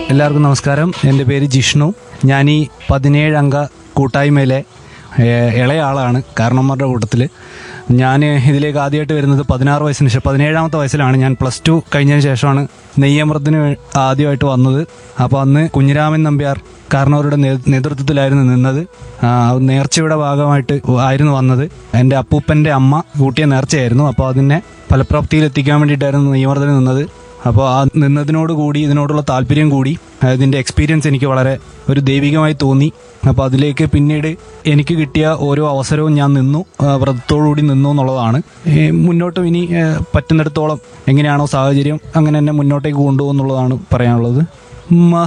എല്ലാവർക്കും നമസ്കാരം എൻ്റെ പേര് ജിഷ്ണു ഞാൻ ഈ പതിനേഴ് അംഗ കൂട്ടായ്മയിലെ ഏഹ്, ഇളയ ആളാണ് കാരണന്മാരുടെ കൂട്ടത്തിൽ ഞാൻ ഇതിലേക്ക് ആദ്യമായിട്ട് വരുന്നത് പതിനാറ് വയസ്സിന് ശേഷം പതിനേഴാമത്തെ വയസ്സിലാണ് ഞാൻ പ്ലസ് ടു കഴിഞ്ഞതിന് ശേഷമാണ് നെയ്യമൃത്തിന് വേ- ആദ്യമായിട്ട് വന്നത് അപ്പോൾ അന്ന് കുഞ്ഞിരാമൻ നമ്പ്യാർ കാരണവരുടെ നേ- നേതൃത്വത്തിലായിരുന്നു നിന്നത് ആ, നേർച്ചയുടെ ഭാഗമായിട്ട് ആയിരുന്നു വന്നത് എൻ്റെ അപ്പൂപ്പൻ്റെ അമ്മ കൂട്ടിയ നേർച്ചയായിരുന്നു അപ്പോൾ അതിനെ ഫലപ്രാപ്തിയിൽ എത്തിക്കാൻ വേണ്ടിയിട്ടായിരുന്നു നെയ്യമൃതന് നിന്നത് അപ്പോൾ ആ നിന്നതിനോട് കൂടി ഇതിനോടുള്ള താല്പര്യം കൂടി അതിൻ്റെ എക്സ്പീരിയൻസ് എനിക്ക് വളരെ ഒരു ദൈവികമായി തോന്നി അപ്പോൾ അതിലേക്ക് പിന്നീട് എനിക്ക് കിട്ടിയ ഓരോ അവസരവും ഞാൻ നിന്നു ആ, വ്രതത്തോടുകൂടി നിന്നു എന്നുള്ളതാണ് ഏ, മുന്നോട്ടും ഇനി ഏ, പറ്റുന്നിടത്തോളം എങ്ങനെയാണോ സാഹചര്യം അങ്ങനെ തന്നെ മുന്നോട്ടേക്ക് കൊണ്ടുപോകുന്നുള്ളതാണ് പറയാനുള്ളത്